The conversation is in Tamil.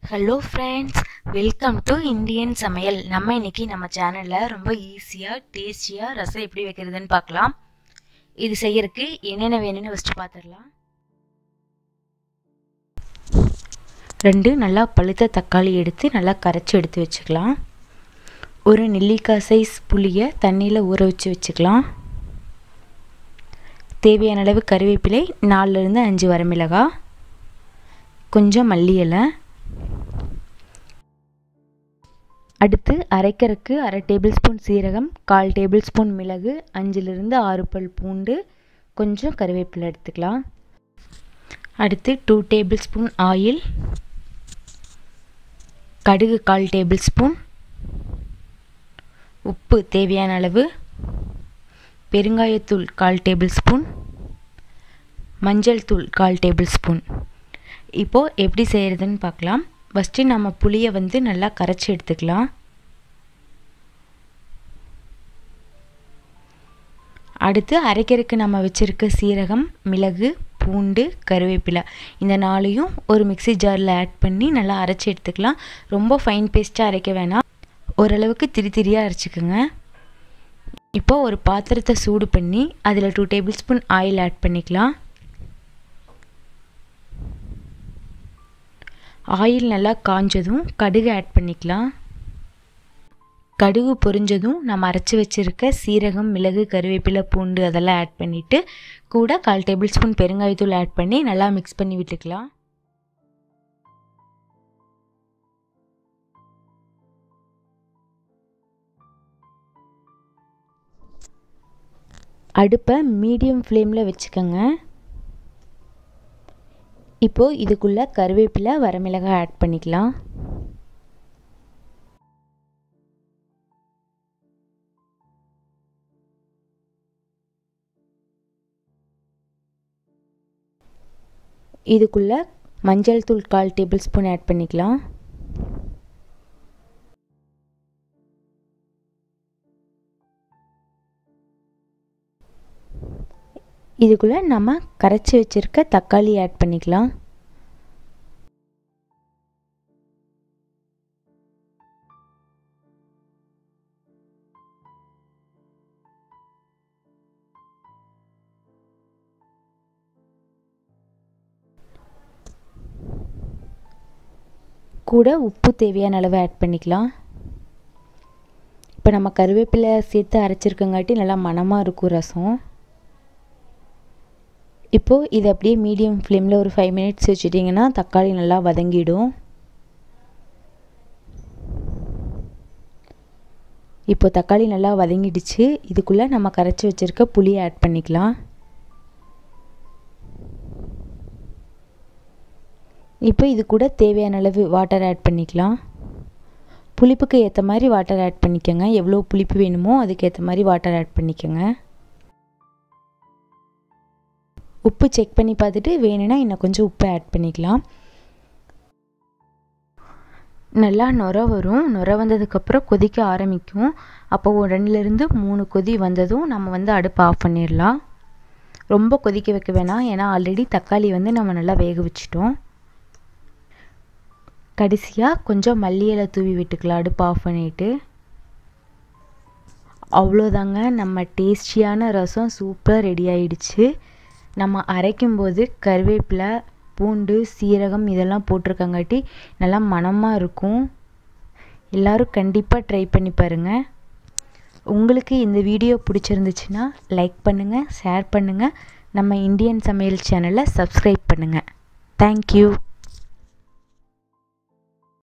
hello friends welcome to Indian சமையல் நம்ம இன்னைக்கு நம்ம சேனலில் ரொம்ப ஈஸியாக டேஸ்டியாக ரசம் எப்படி வைக்கிறதுன்னு பார்க்கலாம் இது செய்யறதுக்கு என்னென்ன வேணும்னு ஃபஸ்ட்டு பார்த்துடலாம் ரெண்டு நல்லா பழுத்த தக்காளி எடுத்து நல்லா கரைச்சி எடுத்து வச்சுக்கலாம் ஒரு நெல்லிக்காய் சைஸ் புளியை தண்ணியில் ஊற வச்சு வச்சுக்கலாம் தேவையான அளவு கருவேப்பிலை நாலுலேருந்து அஞ்சு வரமிளகாய் கொஞ்சம் மல்லி இலை அடுத்து அரைக்கிறதுக்கு அரை டேபிள் ஸ்பூன் சீரகம் கால் டேபிள் ஸ்பூன் மிளகு அஞ்சுலேருந்து ஆறு பல் பூண்டு கொஞ்சம் கருவேப்பிலை எடுத்துக்கலாம் அடுத்து டூ டேபிள் ஸ்பூன் ஆயில் கடுகு கால் டேபிள் ஸ்பூன் உப்பு தேவையான அளவு பெருங்காயத்தூள் கால் டேபிள் ஸ்பூன் மஞ்சள் தூள் கால் டேபிள் ஸ்பூன் இப்போது எப்படி செய்கிறதுன்னு பார்க்கலாம் ஃபஸ்ட்டு நம்ம புளியை வந்து நல்லா கரைச்சி எடுத்துக்கலாம் அடுத்து அரைக்கிறதுக்கு நம்ம வச்சுருக்க சீரகம் மிளகு பூண்டு கருவேப்பிலை இந்த நாளையும் ஒரு மிக்சி ஜாரில் ஆட் பண்ணி நல்லா அரைச்சி எடுத்துக்கலாம் ரொம்ப ஃபைன் பேஸ்ட்டாக அரைக்க வேணாம் ஓரளவுக்கு திரி திரியாக அரைச்சிக்கோங்க இப்போ ஒரு பாத்திரத்தை சூடு பண்ணி அதில் two tablespoon oil add பண்ணிக்கலாம் ஆயில் நல்லா காஞ்சதும் கடுகு ஆட் பண்ணிக்கலாம் கடுகு பொரிஞ்சதும் நம்ம அரைச்சி வச்சுருக்க சீரகம் மிளகு கருவேப்பிலை பூண்டு அதெல்லாம் ஆட் பண்ணிவிட்டு கூட கால் டேபிள் ஸ்பூன் பெருங்காயத்தூள் ஆட் பண்ணி நல்லா மிக்ஸ் பண்ணி விட்டுக்கலாம் அடுப்பை மீடியம் ஃப்ளேமில் வச்சுக்கோங்க இப்போது இதுக்குள்ளே கருவேப்பிலை வரமிளகாய் ஆட் பண்ணிக்கலாம் இதுக்குள்ளே மஞ்சள் தூள் கால் டேபிள் ஸ்பூன் ஆட் பண்ணிக்கலாம் இதுக்குள்ளே நம்ம கரைச்சி வச்சுருக்க தக்காளி ஆட் பண்ணிக்கலாம் கூட உப்பு தேவையான அளவு ஆட் பண்ணிக்கலாம் இப்போ நம்ம கருவேப்பிலை சேர்த்து அரைச்சிருக்கங்காட்டி நல்லா மணமாக இருக்கும் ரசம் இப்போது இது அப்படியே மீடியம் ஃப்ளேமில் ஒரு ஃபைவ் மினிட்ஸ் வச்சுட்டிங்கன்னா தக்காளி நல்லா வதங்கிடும் இப்போ தக்காளி நல்லா வதங்கிடுச்சு இதுக்குள்ளே நம்ம கரைச்சி வச்சுருக்க புளியை ஆட் பண்ணிக்கலாம் இப்போ இது கூட தேவையான அளவு வாட்டர் ஆட் பண்ணிக்கலாம் புளிப்புக்கு ஏற்ற மாதிரி வாட்டர் ஆட் பண்ணிக்கோங்க எவ்வளோ புளிப்பு வேணுமோ அதுக்கேற்ற மாதிரி வாட்டர் ஆட் பண்ணிக்கோங்க உப்பு செக் பண்ணி பார்த்துட்டு வேணும்னா இன்னும் கொஞ்சம் உப்பு ஆட் பண்ணிக்கலாம் நல்லா நுர வரும் நுர வந்ததுக்கப்புறம் கொதிக்க ஆரம்பிக்கும் அப்போ ரெண்டுலேருந்து மூணு கொதி வந்ததும் நம்ம வந்து அடுப்பை ஆஃப் பண்ணிடலாம் ரொம்ப கொதிக்க வைக்க வேணாம் ஏன்னா ஆல்ரெடி தக்காளி வந்து நம்ம நல்லா வேக வச்சிட்டோம் கடைசியாக கொஞ்சம் மல்லி இலை தூவி விட்டுக்கலாம் அடுப்பு ஆஃப் பண்ணிவிட்டு அவ்வளோதாங்க நம்ம டேஸ்டியான ரசம் சூப்பராக ரெடி ஆயிடுச்சு நம்ம அரைக்கும்போது கருவேப்பிலை பூண்டு சீரகம் இதெல்லாம் போட்டிருக்கங்காட்டி நல்லா மணமாக இருக்கும் எல்லோரும் கண்டிப்பாக ட்ரை பண்ணி பாருங்கள் உங்களுக்கு இந்த வீடியோ பிடிச்சிருந்துச்சுன்னா லைக் பண்ணுங்கள் ஷேர் பண்ணுங்கள் நம்ம இந்தியன் சமையல் சேனலை சப்ஸ்கிரைப் பண்ணுங்கள் தேங்க்யூ